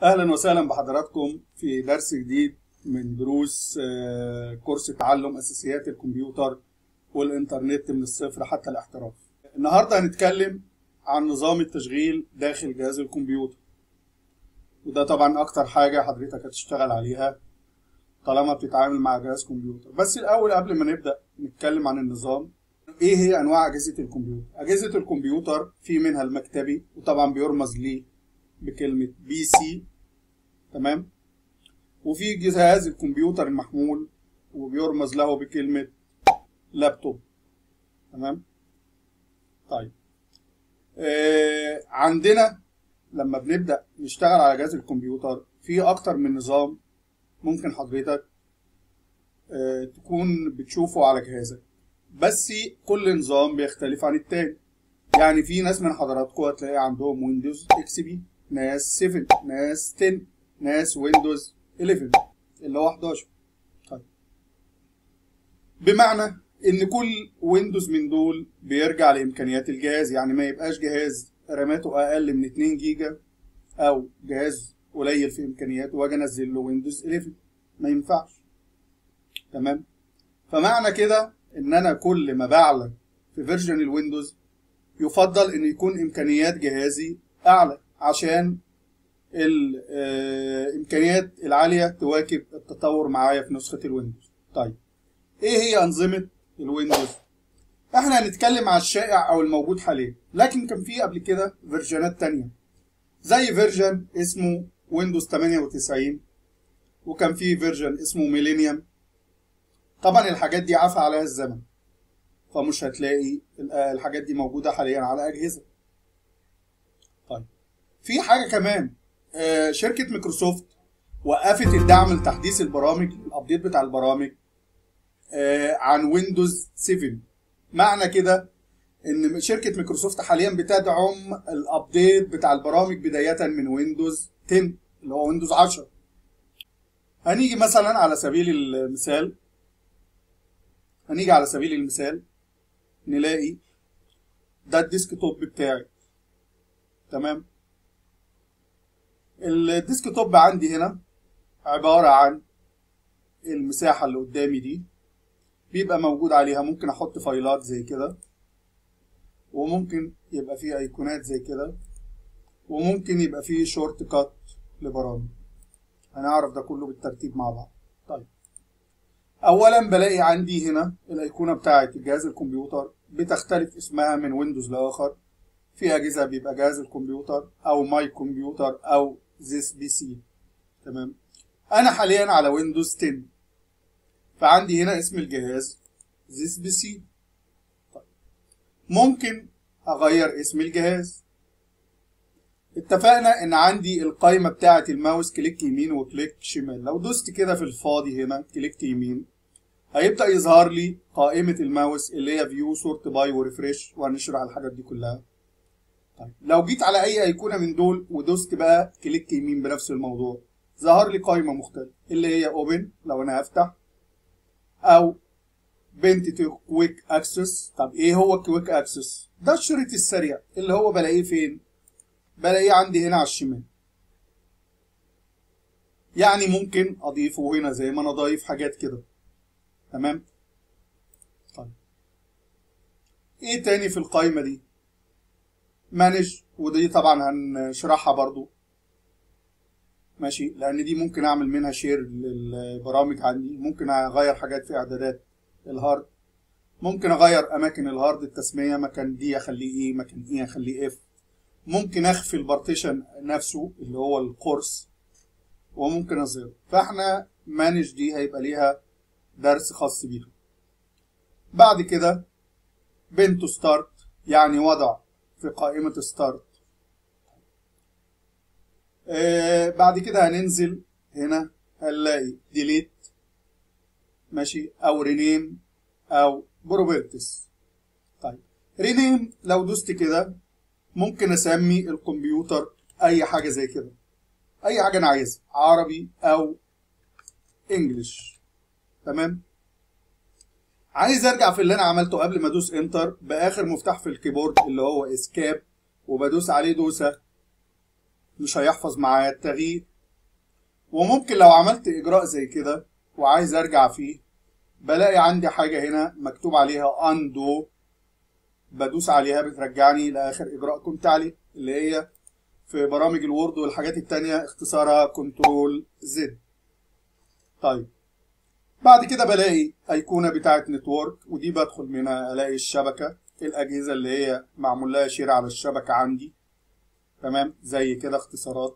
اهلا وسهلا بحضراتكم في درس جديد من دروس آه، كورس تعلم اساسيات الكمبيوتر والانترنت من الصفر حتى الاحتراف النهارده هنتكلم عن نظام التشغيل داخل جهاز الكمبيوتر وده طبعا اكتر حاجه حضرتك هتشتغل عليها طالما بتتعامل مع جهاز كمبيوتر بس الاول قبل ما نبدا نتكلم عن النظام ايه هي انواع اجهزه الكمبيوتر اجهزه الكمبيوتر في منها المكتبي وطبعا بيرمز ليه بكلمه بي سي تمام وفي جهاز الكمبيوتر المحمول وبيرمز له بكلمه لابتوب تمام طيب آه عندنا لما بنبدا نشتغل على جهاز الكمبيوتر في اكتر من نظام ممكن حضرتك آه تكون بتشوفه على جهازك بس كل نظام بيختلف عن التاني يعني في ناس من حضراتكم هتلاقي عندهم ويندوز اكس بي ناس 7 ناس 10 ناس ويندوز 11 اللي هو 11 طيب بمعنى ان كل ويندوز من دول بيرجع لامكانيات الجهاز يعني ما يبقاش جهاز راماته اقل من 2 جيجا او جهاز قليل في امكانياته واجي انزل له ويندوز 11 ما ينفعش تمام فمعنى كده ان انا كل ما بعلى في فيرجن الويندوز يفضل ان يكون امكانيات جهازي اعلى عشان الامكانيات العاليه تواكب التطور معايا في نسخه الويندوز طيب ايه هي انظمه الويندوز احنا هنتكلم على الشائع او الموجود حاليا لكن كان في قبل كده فيرجنات تانية زي فيرجن اسمه ويندوز 98 وكان في فيرجن اسمه ميلينيوم طبعا الحاجات دي عفى عليها الزمن فمش هتلاقي الحاجات دي موجوده حاليا على اجهزه طيب في حاجه كمان شركه مايكروسوفت وقفت الدعم لتحديث البرامج الابديت بتاع البرامج عن ويندوز 7 معنى كده ان شركه مايكروسوفت حاليا بتدعم الابديت بتاع البرامج بدايه من ويندوز 10 اللي هو ويندوز 10 هنيجي مثلا على سبيل المثال هنيجي على سبيل المثال نلاقي ده الديسك توب بتاعي تمام الديسك توب عندي هنا عبارة عن المساحة اللي قدامي دي بيبقى موجود عليها ممكن احط فايلات زي كده وممكن يبقى فيه ايقونات زي كده وممكن يبقى فيه شورت كات لبرامج هنعرف ده كله بالترتيب مع بعض طيب اولا بلاقي عندي هنا الايقونه بتاعه الجهاز الكمبيوتر بتختلف اسمها من ويندوز لاخر في اجهزه بيبقى جهاز الكمبيوتر او ماي كمبيوتر او زيس بي سي تمام انا حاليا على ويندوز 10 فعندي هنا اسم الجهاز زيس بي سي طيب. ممكن اغير اسم الجهاز اتفقنا ان عندي القائمه بتاعه الماوس كليك يمين وكليك شمال لو دوست كده في الفاضي هنا كليك يمين هيبدا يظهر لي قائمه الماوس اللي هي فيو سورت باي وريفريش وهنشرح الحاجات دي كلها طيب لو جيت على اي ايقونه من دول ودوست بقى كليك يمين بنفس الموضوع ظهر لي قائمه مختلفه اللي هي اوبن لو انا هفتح او بنت تو كويك اكسس طب ايه هو كويك اكسس ده الشريط السريع اللي هو بلاقيه فين بلاقيه عندي هنا على الشمال يعني ممكن اضيفه هنا زي ما انا ضايف حاجات كده تمام طيب ايه تاني في القائمه دي مانج ودي طبعا هنشرحها برضو ماشي لان دي ممكن اعمل منها شير للبرامج عندي ممكن اغير حاجات في اعدادات الهارد ممكن اغير اماكن الهارد التسميه مكان دي اخليه ايه مكان ايه اخليه اف ممكن اخفي البارتيشن نفسه اللي هو القرص وممكن اظهره فاحنا مانج دي هيبقى ليها درس خاص بيها بعد كده بنتو ستارت يعني وضع في قائمة ستارت آه بعد كده هننزل هنا هنلاقي ديليت ماشي او رينيم او بروبرتس طيب رينيم لو دوست كده ممكن اسمي الكمبيوتر اي حاجه زي كده اي حاجه انا عايزها عربي او انجلش تمام عايز ارجع في اللي انا عملته قبل ما ادوس انتر باخر مفتاح في الكيبورد اللي هو اسكاب وبدوس عليه دوسه مش هيحفظ معايا التغيير وممكن لو عملت اجراء زي كده وعايز ارجع فيه بلاقي عندي حاجه هنا مكتوب عليها اندو بدوس عليها بترجعني لاخر اجراء كنت عليه اللي هي في برامج الوورد والحاجات التانية اختصارها كنترول زد طيب بعد كده بلاقي ايقونه بتاعه نتورك ودي بدخل منها الاقي الشبكه الاجهزه اللي هي معمول لها شير على الشبكه عندي تمام زي كده اختصارات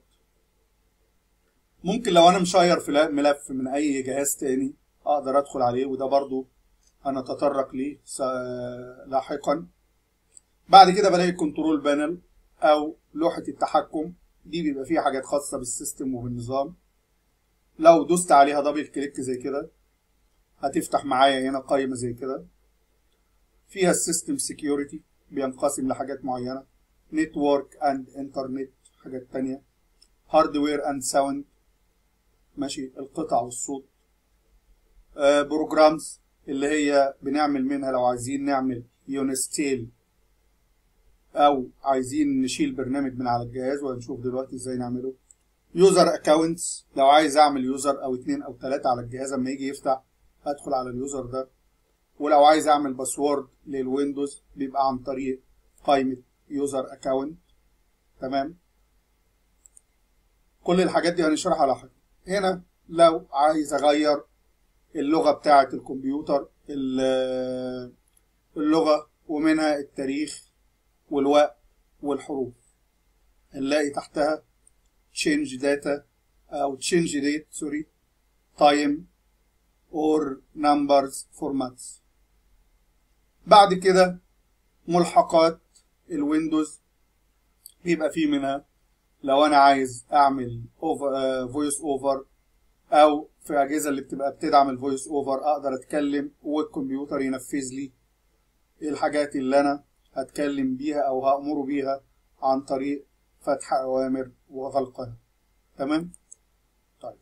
ممكن لو انا مشير في ملف من اي جهاز تاني اقدر ادخل عليه وده برضو هنتطرق ليه لاحقا بعد كده بلاقي كنترول بانل او لوحة التحكم دي بيبقى فيها حاجات خاصة بالسيستم وبالنظام لو دوست عليها دبل كليك زي كده هتفتح معايا هنا قائمة زي كده فيها السيستم سيكيورتي بينقسم لحاجات معينة نتورك اند انترنت حاجات تانية هاردوير اند ساوند ماشي القطع والصوت بروجرامز اللي هي بنعمل منها لو عايزين نعمل يونستيل او عايزين نشيل برنامج من على الجهاز وهنشوف دلوقتي ازاي نعمله يوزر اكونتس لو عايز اعمل يوزر او اتنين او تلاتة على الجهاز اما يجي يفتح هدخل على اليوزر ده ولو عايز اعمل باسورد للويندوز بيبقى عن طريق قائمة يوزر اكونت تمام كل الحاجات دي هنشرحها لاحقا هنا لو عايز اغير اللغة بتاعة الكمبيوتر اللغة ومنها التاريخ والوقت والحروف هنلاقي تحتها change data أو change date sorry time or numbers formats بعد كده ملحقات الويندوز بيبقى فيه منها لو أنا عايز أعمل فويس أوفر أو في الأجهزة اللي بتبقى بتدعم الفويس أوفر أقدر أتكلم والكمبيوتر ينفذ لي الحاجات اللي أنا هتكلم بيها او هأمره بيها عن طريق فتح اوامر وغلقها تمام طيب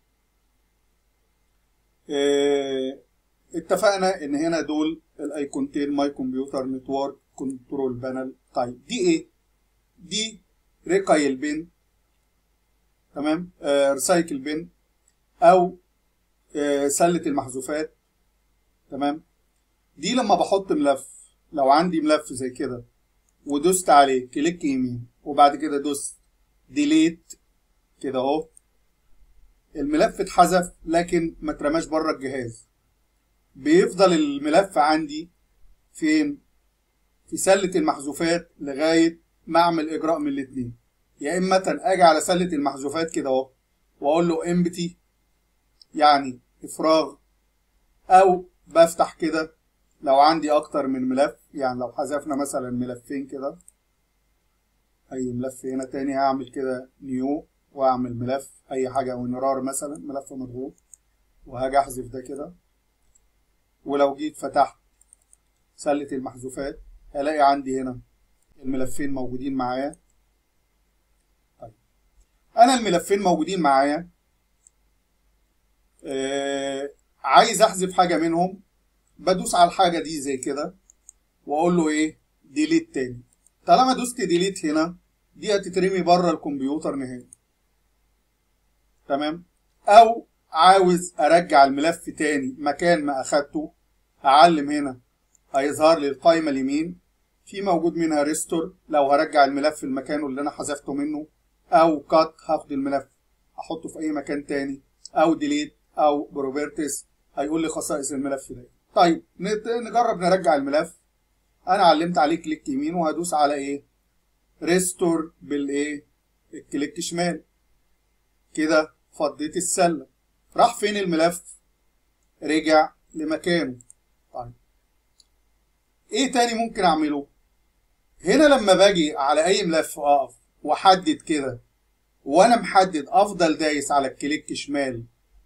اه اتفقنا ان هنا دول الايقونتين ماي كمبيوتر نتورك كنترول بانل طيب دي ايه دي ريكايل بين تمام آه ريسايكل بين او آه سله المحذوفات تمام دي لما بحط ملف لو عندي ملف زي كده ودوست عليه كليك يمين وبعد كده دوست ديليت كده اهو الملف اتحذف لكن ما اترماش بره الجهاز بيفضل الملف عندي فين في سلة المحذوفات لغاية ما اعمل اجراء من الاتنين يا اما اجي على سلة المحذوفات كده اهو واقول له امبتي يعني افراغ او بفتح كده لو عندي اكتر من ملف يعني لو حذفنا مثلا ملفين كده اي ملف هنا تاني هعمل كده نيو واعمل ملف اي حاجه ونرار مثلا ملف مضغوط وهاجي احذف ده كده ولو جيت فتحت سله المحذوفات هلاقي عندي هنا الملفين موجودين معايا طيب انا الملفين موجودين معايا آه عايز احذف حاجه منهم بدوس على الحاجه دي زي كده واقول له ايه ديليت تاني طالما دوست ديليت هنا دي هتترمي بره الكمبيوتر نهائي تمام او عاوز ارجع الملف تاني مكان ما اخدته هعلم هنا هيظهر لي القائمه اليمين في موجود منها ريستور لو هرجع الملف لمكانه اللي انا حذفته منه او كات هاخد الملف احطه في اي مكان تاني او ديليت او بروبرتس هيقول لي خصائص الملف ده طيب نجرب نرجع الملف انا علمت عليه كليك يمين وهدوس على ايه ريستور بالايه الكليك شمال كده فضيت السله راح فين الملف رجع لمكانه طيب ايه تاني ممكن اعمله هنا لما باجي على اي ملف اقف واحدد كده وانا محدد افضل دايس على الكليك شمال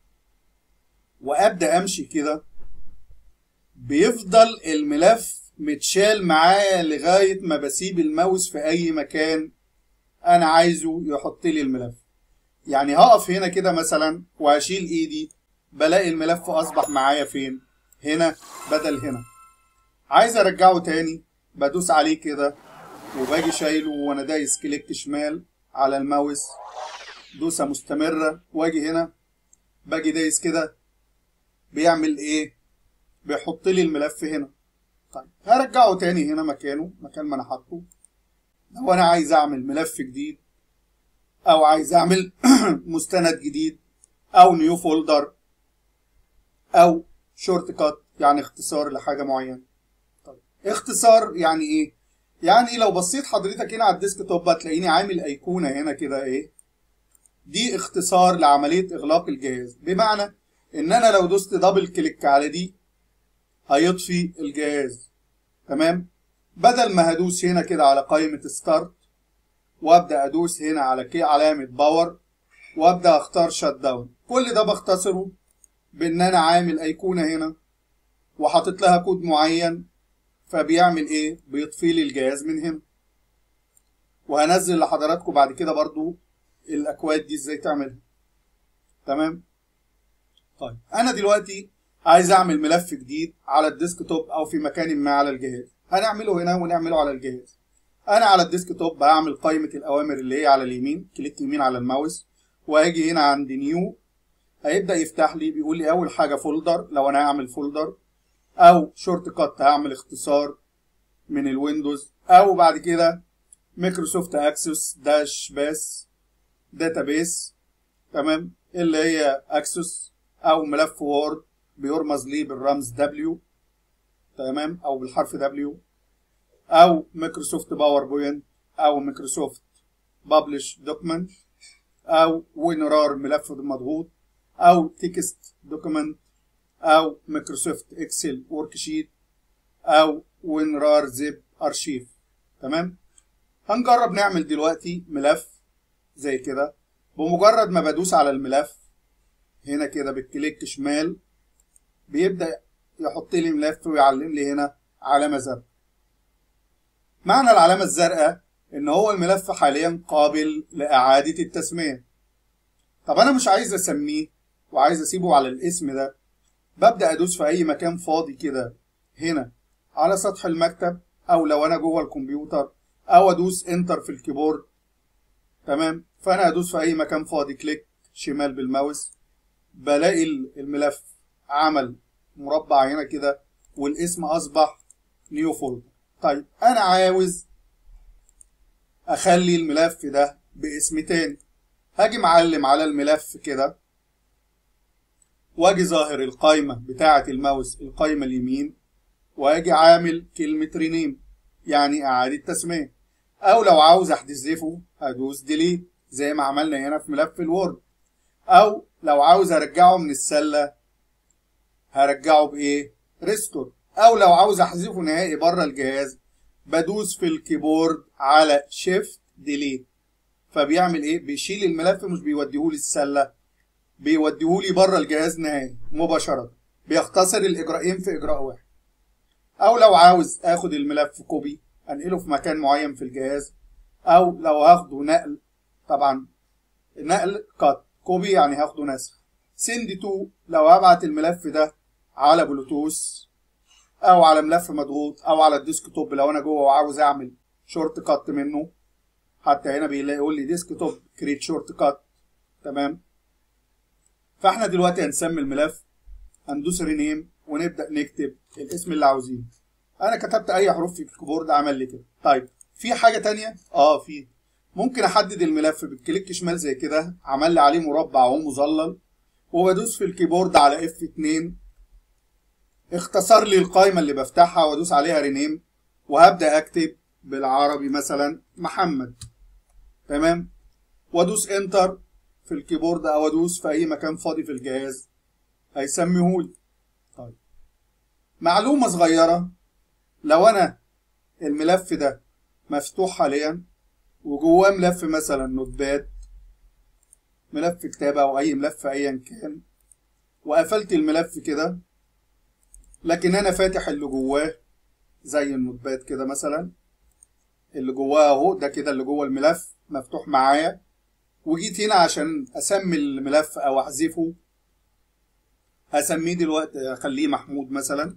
وابدا امشي كده بيفضل الملف متشال معايا لغايه ما بسيب الماوس في اي مكان انا عايزه يحط لي الملف يعني هقف هنا كده مثلا وهشيل ايدي بلاقي الملف اصبح معايا فين هنا بدل هنا عايز ارجعه تاني بدوس عليه كده وباجي شايله وانا دايس كليك شمال على الماوس دوسه مستمره واجي هنا باجي دايس كده بيعمل ايه بيحط لي الملف هنا طيب هرجعه تاني هنا مكانه مكان ما انا حاطه لو انا عايز اعمل ملف جديد او عايز اعمل مستند جديد او نيو فولدر او شورت كات يعني اختصار لحاجه معينه طيب اختصار يعني ايه يعني لو بصيت حضرتك هنا على الديسك توب هتلاقيني عامل ايقونه هنا كده ايه دي اختصار لعمليه اغلاق الجهاز بمعنى ان انا لو دوست دبل كليك على دي هيطفي الجهاز تمام بدل ما هدوس هنا كده على قائمه ستارت وابدا ادوس هنا على كي علامه باور وابدا اختار شت داون كل ده بختصره بان انا عامل ايقونه هنا وحاطط لها كود معين فبيعمل ايه بيطفي لي الجهاز من هنا وهنزل لحضراتكم بعد كده برضو الاكواد دي ازاي تعملها تمام طيب انا دلوقتي عايز اعمل ملف جديد على الديسك توب او في مكان ما على الجهاز هنعمله هنا ونعمله على الجهاز انا على الديسك توب هعمل قائمه الاوامر اللي هي على اليمين كليك يمين على الماوس واجي هنا عند نيو هيبدا يفتح لي بيقول لي اول حاجه فولدر لو انا هعمل فولدر او شورت كات هعمل اختصار من الويندوز او بعد كده مايكروسوفت اكسس داش باس داتابيس تمام اللي هي اكسس او ملف وورد بيرمز ليه بالرمز دبليو تمام او بالحرف دبليو او مايكروسوفت باوربوينت او مايكروسوفت بابلش دوكمنت او وينرار ملف مضغوط او تكست دوكمنت او مايكروسوفت اكسل ورك شيت او وينرار زيب ارشيف تمام هنجرب نعمل دلوقتي ملف زي كده بمجرد ما بدوس على الملف هنا كده بالكليك شمال بيبدا يحط لي ملف ويعلم لي هنا علامه زرقاء معنى العلامه الزرقاء ان هو الملف حاليا قابل لاعاده التسميه طب انا مش عايز اسميه وعايز اسيبه على الاسم ده ببدا ادوس في اي مكان فاضي كده هنا على سطح المكتب او لو انا جوه الكمبيوتر او ادوس انتر في الكيبورد تمام فانا ادوس في اي مكان فاضي كليك شمال بالماوس بلاقي الملف عمل مربع هنا كده والاسم اصبح نيو فولدر طيب انا عاوز اخلي الملف ده باسم تاني هاجي معلم على الملف كده واجي ظاهر القايمه بتاعه الماوس القايمه اليمين واجي عامل كلمه رينيم يعني اعاده تسميه او لو عاوز احذفه هدوس ديليت زي ما عملنا هنا في ملف الوورد او لو عاوز ارجعه من السله هرجعه بايه ريستور او لو عاوز احذفه نهائي بره الجهاز بدوس في الكيبورد على شيفت ديليت فبيعمل ايه بيشيل الملف مش بيوديهولي السله بيوديهولي بره الجهاز نهائي مباشره بيختصر الاجراءين في اجراء واحد او لو عاوز اخد الملف كوبي انقله في مكان معين في الجهاز او لو هاخده نقل طبعا نقل كات كوبي يعني هاخده نسخ سند تو لو هبعت الملف ده على بلوتوث او على ملف مضغوط او على الديسك توب لو انا جوه وعاوز اعمل شورت كات منه حتى هنا بيلاقي يقول لي ديسك توب كريت شورت كات تمام فاحنا دلوقتي هنسمي الملف هندوس رينيم ونبدا نكتب الاسم اللي عاوزينه انا كتبت اي حروف في الكيبورد عمل لي كده طيب في حاجه تانية اه في ممكن احدد الملف بالكليك شمال زي كده عمل لي عليه مربع اهو مظلل وبدوس في الكيبورد على اف 2 اختصر لي القائمه اللي بفتحها وادوس عليها رينيم وهبدا اكتب بالعربي مثلا محمد تمام وادوس انتر في الكيبورد او ادوس في اي مكان فاضي في الجهاز هيسميهولي طيب معلومه صغيره لو انا الملف ده مفتوح حاليا وجواه ملف مثلا نوتباد ملف كتابة أو أي ملف أيا كان وقفلت الملف كده لكن أنا فاتح اللي جواه زي النوتباد كده مثلا اللي جواه أهو ده كده اللي جوه الملف مفتوح معايا وجيت هنا عشان أسمي الملف أو أحذفه هسميه دلوقتي أخليه محمود مثلا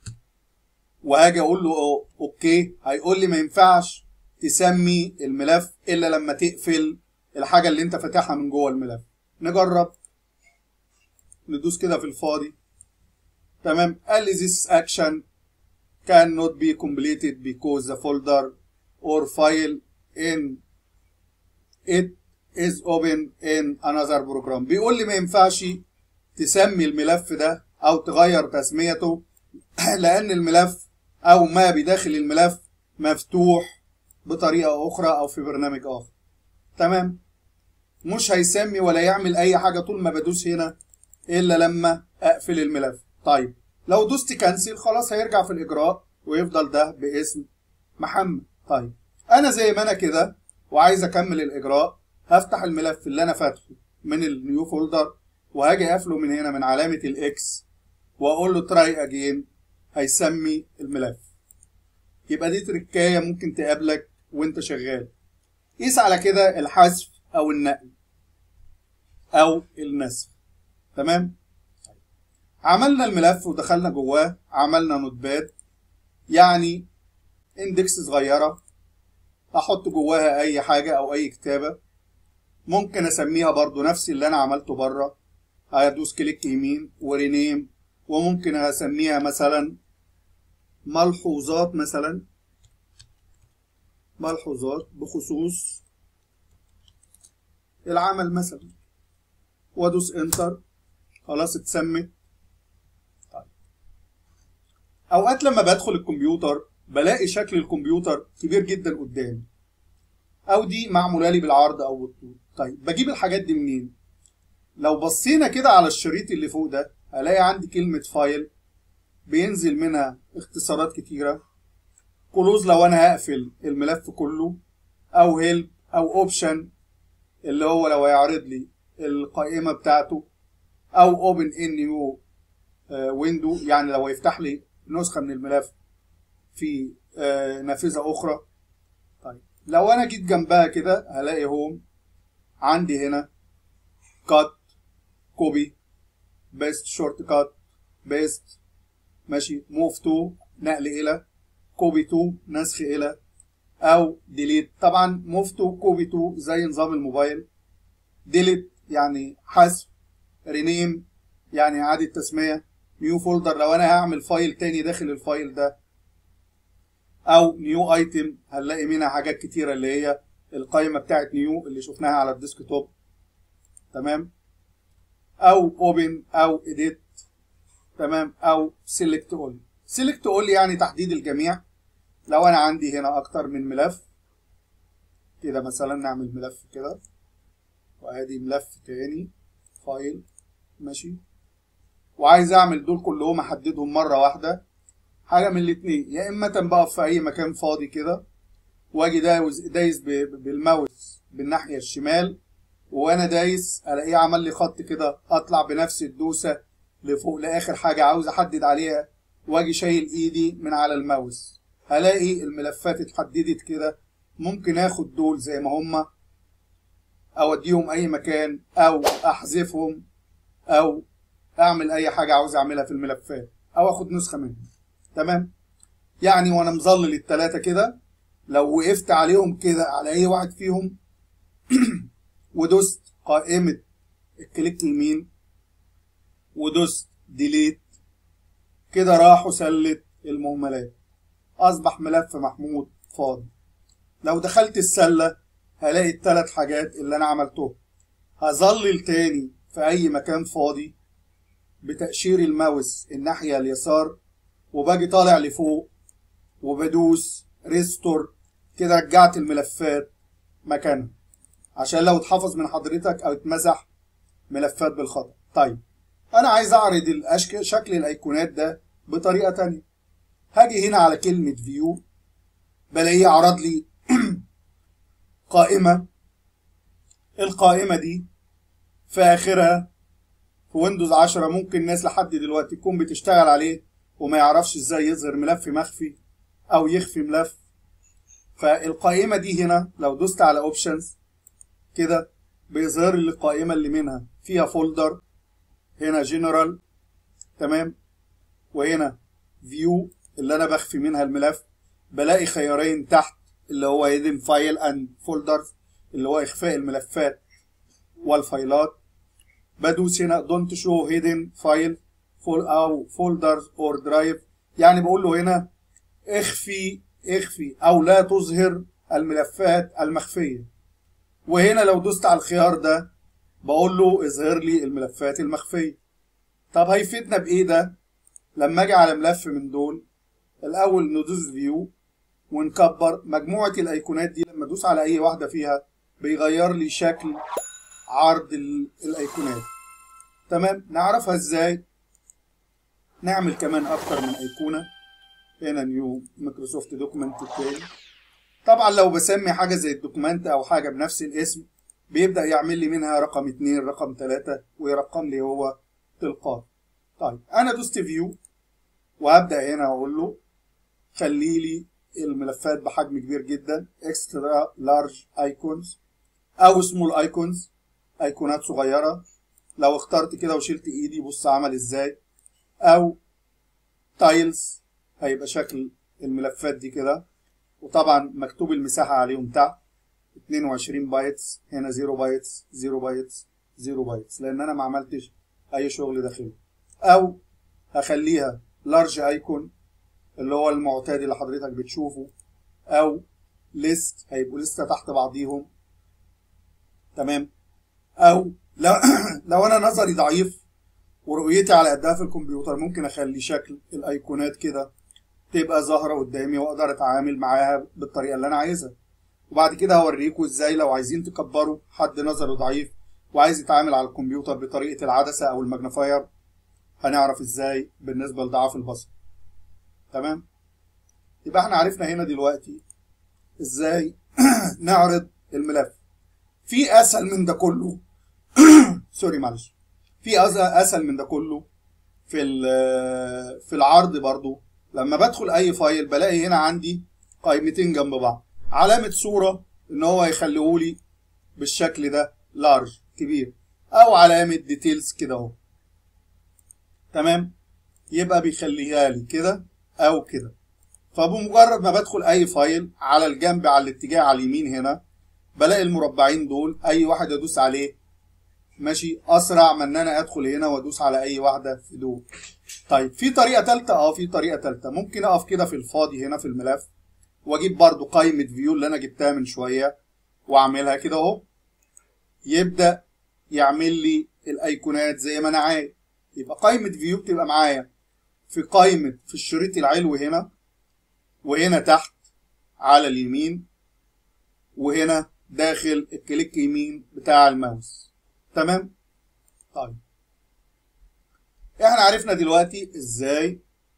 وهاجي أقول له أوكي هيقول لي ما ينفعش تسمي الملف الا لما تقفل الحاجه اللي انت فاتحها من جوه الملف نجرب ندوس كده في الفاضي تمام قال لي this action cannot be completed because the folder or file in it is open in another program بيقول لي ما ينفعش تسمي الملف ده او تغير تسميته لان الملف او ما بداخل الملف مفتوح بطريقه اخرى او في برنامج اخر تمام مش هيسمي ولا يعمل اي حاجه طول ما بدوس هنا الا لما اقفل الملف طيب لو دوست كنسل خلاص هيرجع في الاجراء ويفضل ده باسم محمد طيب انا زي ما انا كده وعايز اكمل الاجراء هفتح الملف اللي انا فاتحه من النيو فولدر وهاجي اقفله من هنا من علامه الاكس واقول له تراي اجين هيسمي الملف يبقى دي تركايه ممكن تقابلك وانت شغال قيس على كده الحذف او النقل او النسخ تمام عملنا الملف ودخلنا جواه عملنا نوتباد يعني اندكس صغيره احط جواها اي حاجه او اي كتابه ممكن اسميها برضو نفس اللي انا عملته بره هدوس كليك يمين ورينيم وممكن اسميها مثلا ملحوظات مثلا ملحوظات بخصوص العمل مثلا وادوس انتر خلاص اتسمت طيب اوقات لما بدخل الكمبيوتر بلاقي شكل الكمبيوتر كبير جدا قدامي او دي معموله لي بالعرض او بالطول طيب بجيب الحاجات دي منين لو بصينا كده على الشريط اللي فوق ده هلاقي عندي كلمه فايل بينزل منها اختصارات كتيره كلوز لو انا هقفل الملف كله او هيلب او اوبشن اللي هو لو هيعرض لي القائمه بتاعته او اوبن ان نيو ويندو يعني لو هيفتح لي نسخه من الملف في آه نافذه اخرى طيب لو انا جيت جنبها كده هلاقي هوم عندي هنا كات كوبي بيست شورت كات بيست ماشي موف تو نقل الى كوبي تو نسخ الى او ديليت طبعا موف تو كوبي تو زي نظام الموبايل ديليت يعني حذف رينيم يعني اعاده تسميه نيو فولدر لو انا هعمل فايل تاني داخل الفايل ده او نيو ايتم هنلاقي منها حاجات كتيره اللي هي القائمه بتاعت نيو اللي شفناها على الديسك توب تمام او اوبن او اديت تمام او سيلكت اول سيلكت اول يعني تحديد الجميع لو انا عندي هنا اكتر من ملف كده مثلا نعمل ملف كده وادي ملف تاني فايل ماشي وعايز اعمل دول كلهم احددهم مره واحده حاجه من الاتنين يا اما بقف في اي مكان فاضي كده واجي دايس دايس بالماوس بالناحيه الشمال وانا دايس الاقيه عمل لي خط كده اطلع بنفس الدوسه لفوق لاخر حاجه عاوز احدد عليها واجي شايل ايدي من على الماوس هلاقي الملفات اتحددت كده ممكن اخد دول زي ما هما اوديهم اي مكان او احذفهم او اعمل اي حاجه عاوز اعملها في الملفات او اخد نسخه منهم تمام يعني وانا مظلل التلاتة كده لو وقفت عليهم كده على اي واحد فيهم ودوست قائمة الكليك يمين ودوست ديليت كده راحوا سلة المهملات اصبح ملف محمود فاضي لو دخلت السلة هلاقي التلات حاجات اللي انا عملتهم هظلل تاني في اي مكان فاضي بتأشير الماوس الناحية اليسار وباجي طالع لفوق وبدوس ريستور كده رجعت الملفات مكانها عشان لو اتحفظ من حضرتك او اتمسح ملفات بالخطأ طيب انا عايز اعرض الأشك... شكل الايقونات ده بطريقة تانية هاجي هنا على كلمة فيو بلاقيه عرض لي قائمة القائمة دي في آخرها في ويندوز 10 ممكن الناس لحد دلوقتي تكون بتشتغل عليه وما يعرفش ازاي يظهر ملف مخفي او يخفي ملف فالقائمة دي هنا لو دوست على اوبشنز كده بيظهر لي القائمة اللي منها فيها فولدر هنا جنرال تمام وهنا فيو اللي انا بخفي منها الملف بلاقي خيارين تحت اللي هو هيدن فايل اند فولدرز اللي هو اخفاء الملفات والفايلات بدوس هنا دونت شو هيدن فايل فول او فولدرز اور درايف يعني بقول له هنا اخفي اخفي او لا تظهر الملفات المخفيه وهنا لو دوست على الخيار ده بقول له اظهر لي الملفات المخفيه طب هيفيدنا بايه ده لما اجي على ملف من دول الاول ندوس فيو ونكبر مجموعه الايقونات دي لما ادوس على اي واحده فيها بيغير لي شكل عرض الايقونات تمام نعرفها ازاي نعمل كمان اكتر من ايقونه هنا نيو مايكروسوفت دوكيمنت التاني طبعا لو بسمي حاجه زي الدوكيمنت او حاجه بنفس الاسم بيبدا يعمل لي منها رقم اتنين رقم تلاتة ويرقم لي هو تلقائي طيب انا دوست فيو وهبدا هنا اقول له خلي لي الملفات بحجم كبير جدا اكسترا لارج ايكونز او سمول ايكونز ايقونات صغيره لو اخترت كده وشلت ايدي بص عمل ازاي او تايلز هيبقى شكل الملفات دي كده وطبعا مكتوب المساحه عليهم تحت 22 بايتس هنا 0 بايتس 0 بايتس 0 بايتس لان انا ما عملتش اي شغل داخلي او هخليها لارج ايكون اللي هو المعتاد اللي حضرتك بتشوفه او ليست هيبقوا لسه تحت بعضيهم تمام او لو لو انا نظري ضعيف ورؤيتي على قدها في الكمبيوتر ممكن اخلي شكل الايقونات كده تبقى ظاهره قدامي واقدر اتعامل معاها بالطريقه اللي انا عايزها وبعد كده هوريكم ازاي لو عايزين تكبروا حد نظره ضعيف وعايز يتعامل على الكمبيوتر بطريقه العدسه او الماجنافاير هنعرف ازاي بالنسبه لضعاف البصر تمام يبقى احنا عرفنا هنا دلوقتي ازاي نعرض الملف في اسهل من ده كله سوري معلش في اسهل من ده كله في في العرض برضو لما بدخل اي فايل بلاقي هنا عندي قائمتين جنب بعض علامه صوره ان هو يخليهولي بالشكل ده لارج كبير او علامه ديتيلز كده اهو تمام يبقى بيخليها لي كده او كده فبمجرد ما بدخل اي فايل على الجنب على الاتجاه على اليمين هنا بلاقي المربعين دول اي واحد ادوس عليه ماشي اسرع من ان انا ادخل هنا وادوس على اي واحده في دول طيب في طريقه ثالثه اه في طريقه ثالثه ممكن اقف كده في الفاضي هنا في الملف واجيب برضو قائمه فيو اللي انا جبتها من شويه واعملها كده اهو يبدا يعمل لي الايقونات زي ما انا عايز يبقى قائمه فيو بتبقى معايا في قائمه في الشريط العلوي هنا وهنا تحت على اليمين وهنا داخل الكليك يمين بتاع الماوس تمام طيب احنا عرفنا دلوقتي ازاي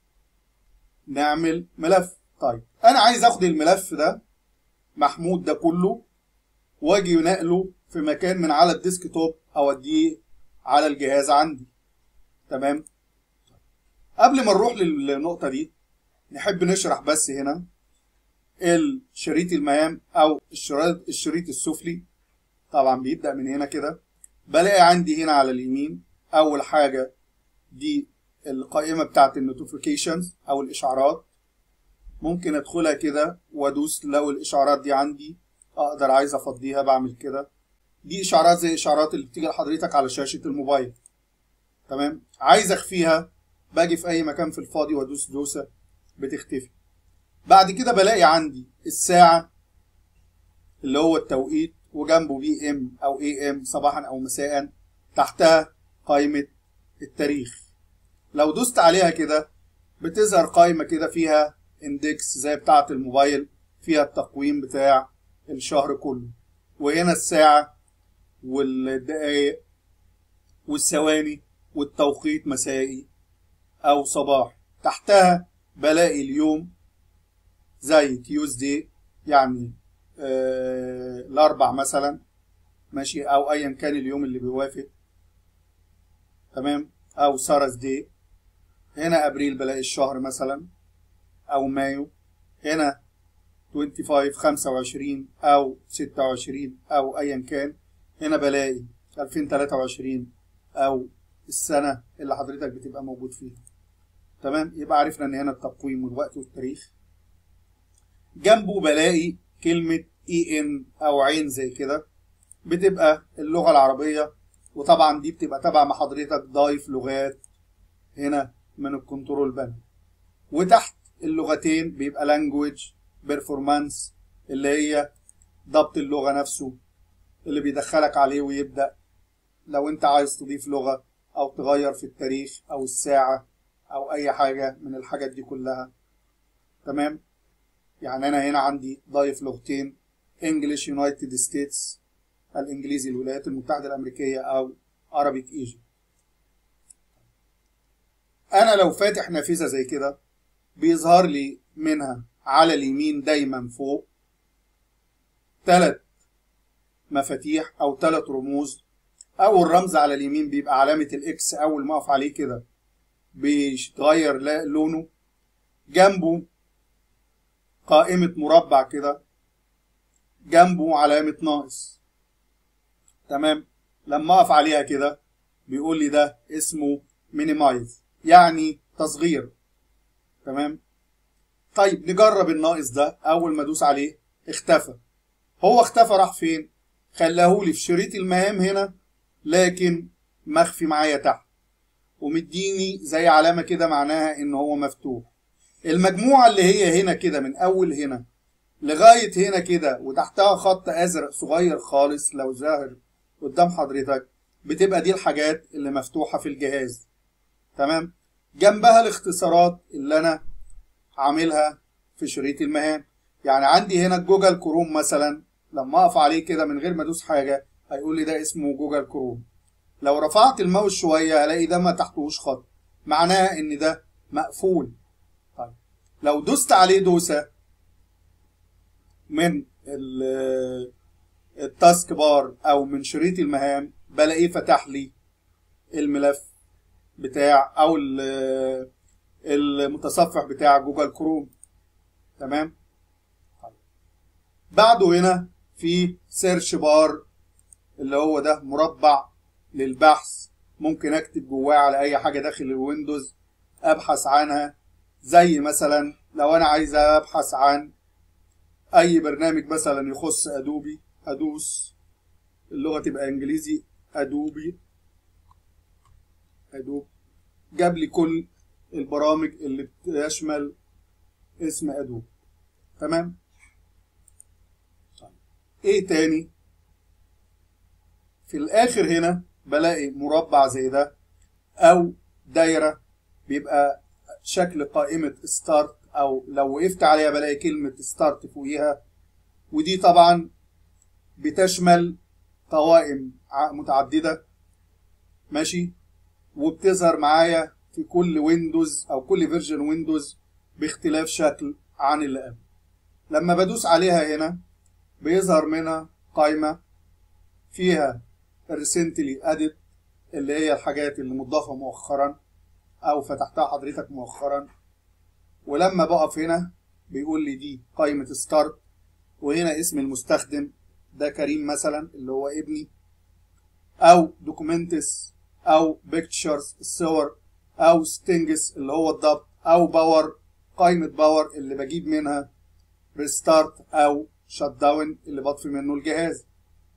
نعمل ملف طيب انا عايز اخد الملف ده محمود ده كله واجي نقله في مكان من على الديسك توب اوديه على الجهاز عندي تمام قبل ما نروح للنقطة دي نحب نشرح بس هنا الشريط المهام او الشريط الشريط السفلي طبعا بيبدأ من هنا كده بلاقي عندي هنا على اليمين اول حاجة دي القائمة بتاعت النوتيفيكيشنز او الاشعارات ممكن ادخلها كده وادوس لو الاشعارات دي عندي اقدر عايز افضيها بعمل كده دي اشعارات زي اشعارات اللي بتيجي لحضرتك على شاشة الموبايل تمام عايز اخفيها باجي في اي مكان في الفاضي وادوس دوسة بتختفي بعد كده بلاقي عندي الساعة اللي هو التوقيت وجنبه بي ام او اي ام صباحا او مساء تحتها قائمة التاريخ لو دوست عليها كده بتظهر قائمة كده فيها اندكس زي بتاعة الموبايل فيها التقويم بتاع الشهر كله وهنا الساعة والدقايق والثواني والتوقيت مسائي او صباح تحتها بلاقي اليوم زي تيوزدي يعني آه الاربع مثلا ماشي او ايا كان اليوم اللي بيوافق تمام او سارس دي هنا ابريل بلاقي الشهر مثلا او مايو هنا 25 25 او 26 او ايا كان هنا بلاقي 2023 او السنه اللي حضرتك بتبقى موجود فيها تمام يبقى عرفنا ان هنا التقويم والوقت والتاريخ جنبه بلاقي كلمة اي ان او عين زي كده بتبقى اللغه العربيه وطبعا دي بتبقى تبع ما حضرتك ضايف لغات هنا من الكنترول بانل وتحت اللغتين بيبقى لانجويج بيرفورمانس اللي هي ضبط اللغه نفسه اللي بيدخلك عليه ويبدا لو انت عايز تضيف لغه او تغير في التاريخ او الساعه او اي حاجه من الحاجات دي كلها تمام يعني انا هنا عندي ضايف لغتين انجلش يونايتد ستيتس الانجليزي الولايات المتحده الامريكيه او عربيك ايجيبت انا لو فاتح نافذه زي كده بيظهر لي منها على اليمين دايما فوق ثلاث مفاتيح او ثلاث رموز اول رمز على اليمين بيبقى علامه الاكس اول ما اقف عليه كده بيتغير لونه جنبه قائمه مربع كده جنبه علامه ناقص تمام لما اقف عليها كده بيقول لي ده اسمه مينيمايز يعني تصغير تمام طيب نجرب الناقص ده اول ما ادوس عليه اختفى هو اختفى راح فين خلاهولي في شريط المهام هنا لكن مخفي معايا تحت ومديني زي علامه كده معناها ان هو مفتوح المجموعه اللي هي هنا كده من اول هنا لغايه هنا كده وتحتها خط ازرق صغير خالص لو ظاهر قدام حضرتك بتبقى دي الحاجات اللي مفتوحه في الجهاز تمام جنبها الاختصارات اللي انا عاملها في شريط المهام يعني عندي هنا جوجل كروم مثلا لما اقف عليه كده من غير ما ادوس حاجه هيقول لي ده اسمه جوجل كروم لو رفعت الماوس شويه هلاقي ده ما تحتهوش خط معناها ان ده مقفول طيب لو دوست عليه دوسه من التاسك بار او من شريط المهام بلاقيه فتح لي الملف بتاع او المتصفح بتاع جوجل كروم تمام طيب. بعده هنا في سيرش بار اللي هو ده مربع للبحث ممكن اكتب جواه على اي حاجه داخل الويندوز ابحث عنها زي مثلا لو انا عايز ابحث عن اي برنامج مثلا يخص ادوبي ادوس اللغه تبقى انجليزي ادوبي ادوب جاب لي كل البرامج اللي بتشمل اسم ادوب تمام طيب. ايه تاني في الاخر هنا بلاقي مربع زي ده او دايره بيبقى شكل قائمه ستارت او لو وقفت عليها بلاقي كلمه ستارت فوقيها ودي طبعا بتشمل قوائم متعدده ماشي وبتظهر معايا في كل ويندوز او كل فيرجن ويندوز باختلاف شكل عن اللي قبل لما بدوس عليها هنا بيظهر منها قائمة فيها recently added اللي هي الحاجات اللي مضافة مؤخرا او فتحتها حضرتك مؤخرا ولما بقف هنا بيقول لي دي قائمة ستارت وهنا اسم المستخدم ده كريم مثلا اللي هو ابني او دوكومنتس او بيكتشرز الصور او ستينجز اللي هو الضبط او باور قائمة باور اللي بجيب منها ريستارت او شت داون اللي بطفي منه الجهاز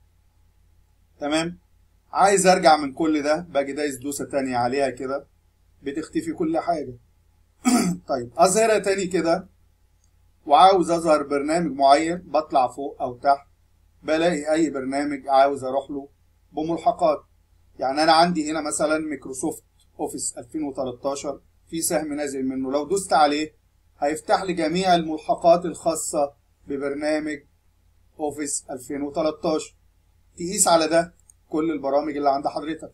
تمام عايز ارجع من كل ده باجي دايس دوسة تانية عليها كده بتختفي كل حاجة طيب اظهرها تاني كده وعاوز اظهر برنامج معين بطلع فوق او تحت بلاقي اي برنامج عاوز اروح له بملحقات يعني انا عندي هنا مثلا ميكروسوفت اوفيس 2013 في سهم نازل منه لو دوست عليه هيفتح لي جميع الملحقات الخاصة ببرنامج اوفيس 2013 تقيس على ده كل البرامج اللي عند حضرتك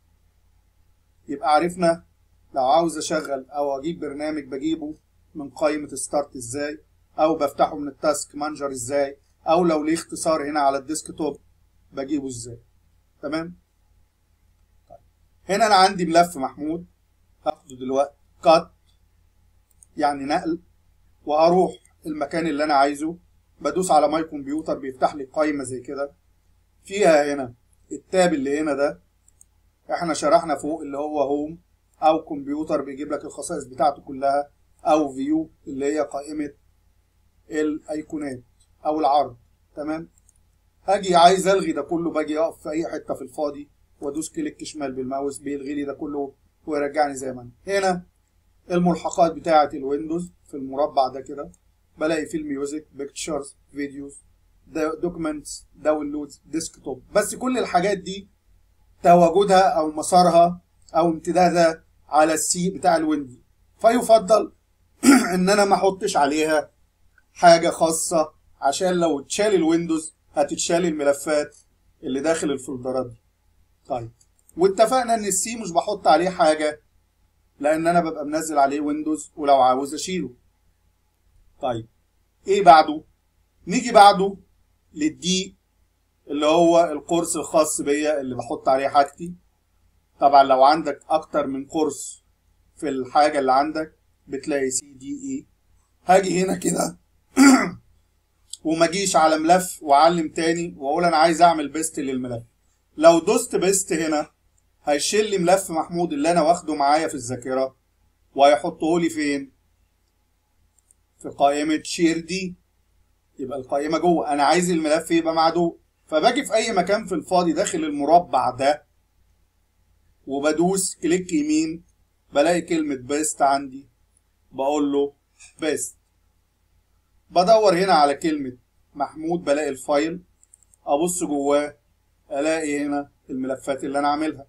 يبقى عرفنا لو عاوز اشغل او اجيب برنامج بجيبه من قائمة ستارت ازاي او بفتحه من التاسك مانجر ازاي او لو ليه اختصار هنا على الديسك توب بجيبه ازاي تمام طيب. هنا انا عندي ملف محمود هاخده دلوقتي كات يعني نقل واروح المكان اللي انا عايزه بدوس على ماي كمبيوتر بيفتح لي قائمه زي كده فيها هنا التاب اللي هنا ده احنا شرحنا فوق اللي هو هوم او كمبيوتر بيجيب لك الخصائص بتاعته كلها او فيو اللي هي قائمه الايقونات او العرض تمام هاجي عايز الغي ده كله باجي اقف في اي حته في الفاضي وادوس كليك شمال بالماوس بيلغي لي ده كله ويرجعني زي ما انا هنا الملحقات بتاعه الويندوز في المربع ده كده بلاقي فيه الميوزك بيكتشرز فيديوز دوكيومنتس داونلودز ديسكتوب بس كل الحاجات دي تواجدها او مسارها او امتدادها على السي بتاع الويندوز فيفضل ان انا ما احطش عليها حاجه خاصه عشان لو اتشال الويندوز هتتشال الملفات اللي داخل الفولدرات دي طيب واتفقنا ان السي مش بحط عليه حاجه لان انا ببقى منزل عليه ويندوز ولو عاوز اشيله طيب ايه بعده نيجي بعده للدي اللي هو القرص الخاص بيا اللي بحط عليه حاجتي طبعا لو عندك اكتر من قرص في الحاجه اللي عندك بتلاقي سي دي اي هاجي هنا كده وما اجيش على ملف واعلم تاني واقول انا عايز اعمل بيست للملف لو دوست بيست هنا هيشيل لي ملف محمود اللي انا واخده معايا في الذاكره وهيحطه لي فين في قائمه شير دي يبقى القائمه جوه انا عايز الملف يبقى معدوم فباجي في اي مكان في الفاضي داخل المربع ده وبدوس كليك يمين بلاقي كلمه بيست عندي بقول له بيست بدور هنا على كلمة محمود بلاقي الفايل أبص جواه ألاقي هنا الملفات اللي أنا عاملها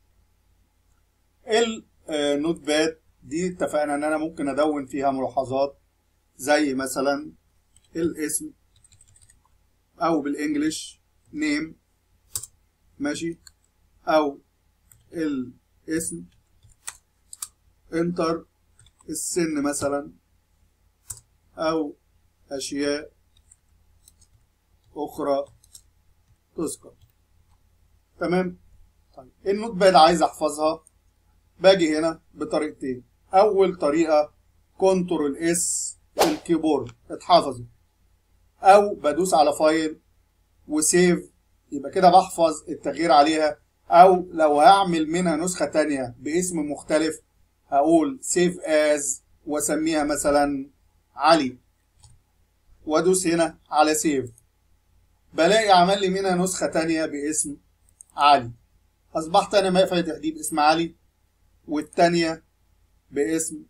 النوت باد دي اتفقنا إن أنا ممكن أدون فيها ملاحظات زي مثلا الاسم أو بالإنجلش نيم ماشي أو الاسم انتر السن مثلا أو أشياء أخرى تذكر تمام طيب النوت باد عايز أحفظها باجي هنا بطريقتين أول طريقة كنترول اس الكيبورد اتحفظت أو بدوس على فايل وسيف يبقى كده بحفظ التغيير عليها أو لو هعمل منها نسخة تانية باسم مختلف هقول سيف از واسميها مثلا علي وادوس هنا على سيف بلاقي عمل لي منها نسخة تانية باسم علي أصبحت أنا فاتح دي باسم علي والتانية باسم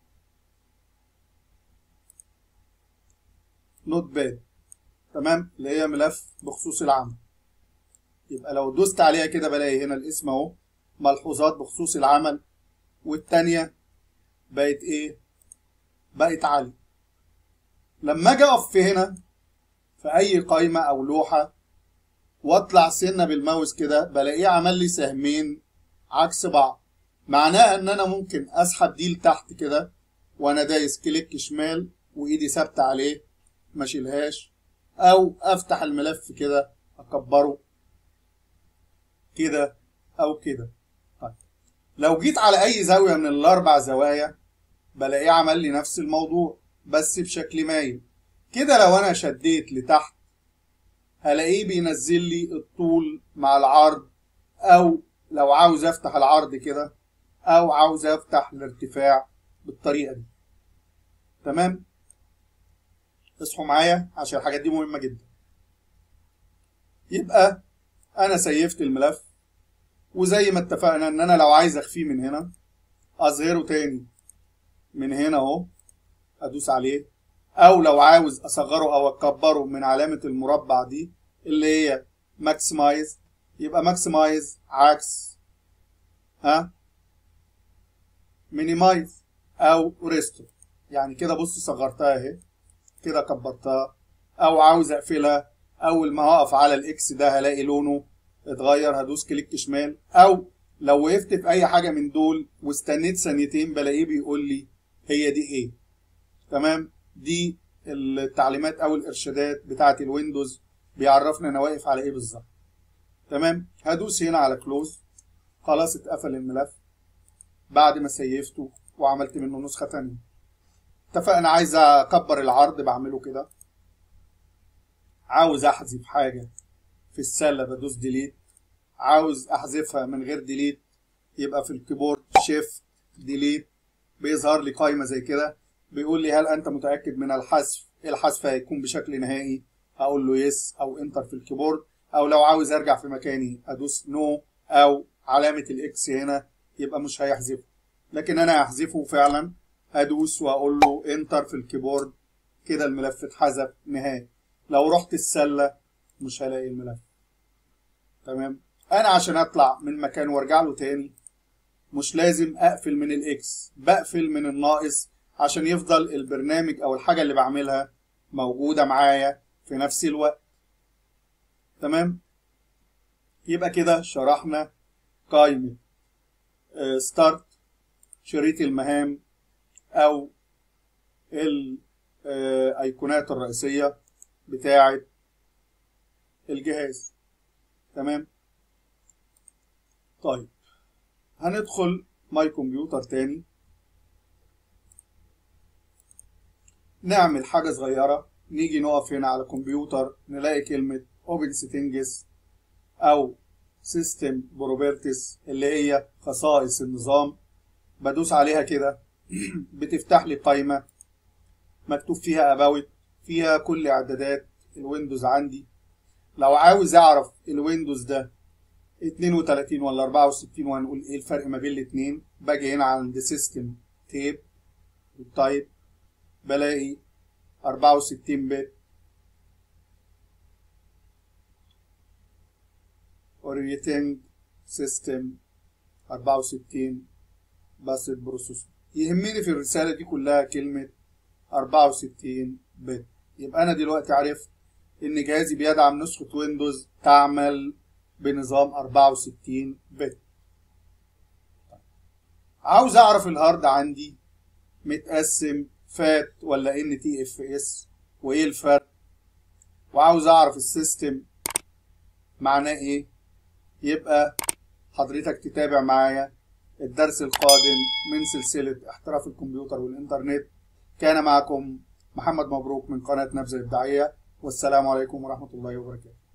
نوت باد تمام اللي هي ملف بخصوص العمل يبقى لو دوست عليها كده بلاقي هنا الاسم اهو ملحوظات بخصوص العمل والتانية بقت ايه بقت علي لما اجي اقف في هنا في اي قائمة او لوحة واطلع سنة بالماوس كده بلاقيه عمل لي سهمين عكس بعض معناها ان انا ممكن اسحب دي لتحت كده وانا دايس كليك شمال وايدي ثابتة عليه ما اشيلهاش او افتح الملف كده اكبره كده او كده طيب لو جيت على اي زاوية من الاربع زوايا بلاقيه عمل لي نفس الموضوع بس بشكل مايل كده لو انا شديت لتحت هلاقيه بينزل لي الطول مع العرض او لو عاوز افتح العرض كده او عاوز افتح الارتفاع بالطريقه دي تمام اصحوا معايا عشان الحاجات دي مهمه جدا يبقى انا سيفت الملف وزي ما اتفقنا ان انا لو عايز اخفيه من هنا اظهره تاني من هنا اهو ادوس عليه او لو عاوز اصغره او اكبره من علامه المربع دي اللي هي ماكسمايز يبقى ماكسمايز عكس ها مينيمايز او ريستور يعني كده بص صغرتها اهي كده كبرتها او عاوز اقفلها اول ما هقف على الاكس ده هلاقي لونه اتغير هدوس كليك شمال او لو وقفت في اي حاجه من دول واستنيت ثانيتين بلاقيه بيقول لي هي دي ايه تمام دي التعليمات او الارشادات بتاعه الويندوز بيعرفنا انا واقف على ايه بالظبط تمام هدوس هنا على كلوز خلاص اتقفل الملف بعد ما سيفته وعملت منه نسخه تانية اتفقنا عايز اكبر العرض بعمله كده عاوز احذف حاجه في السله بدوس ديليت عاوز احذفها من غير ديليت يبقى في الكيبورد شيفت ديليت بيظهر لي قائمه زي كده بيقول لي هل انت متاكد من الحذف الحذف هيكون بشكل نهائي اقول له يس او انتر في الكيبورد او لو عاوز ارجع في مكاني ادوس نو او علامه الاكس هنا يبقى مش هيحذفه لكن انا هحذفه فعلا ادوس واقول له انتر في الكيبورد كده الملف اتحذف نهائي لو رحت السله مش هلاقي الملف تمام انا عشان اطلع من مكان وارجع له تاني مش لازم اقفل من الاكس بقفل من الناقص عشان يفضل البرنامج او الحاجه اللي بعملها موجوده معايا في نفس الوقت تمام يبقى كده شرحنا قائمه ستارت شريط المهام او الايقونات الرئيسيه بتاعه الجهاز تمام طيب هندخل ماي كمبيوتر تاني نعمل حاجة صغيرة نيجي نقف هنا على كمبيوتر نلاقي كلمة اوبن سيتنجز او سيستم بروبرتيز اللي هي خصائص النظام بدوس عليها كده بتفتح لي قائمة مكتوب فيها اباوت فيها كل اعدادات الويندوز عندي لو عاوز اعرف الويندوز ده 32 ولا 64 وهنقول ايه الفرق ما بين الاثنين باجي هنا عند سيستم تيب التايب بلاقي 64 بت اورينتنج سيستم 64 بس البروسيسور يهمني في الرساله دي كلها كلمه 64 بت يبقى انا دلوقتي عرفت ان جهازي بيدعم نسخه ويندوز تعمل بنظام 64 بت عاوز اعرف الهارد عندي متقسم فات ولا ان تي اف اس وايه الفرق وعاوز اعرف السيستم معناه ايه يبقى حضرتك تتابع معايا الدرس القادم من سلسلة احتراف الكمبيوتر والإنترنت كان معكم محمد مبروك من قناة نبذة إبداعية والسلام عليكم ورحمة الله وبركاته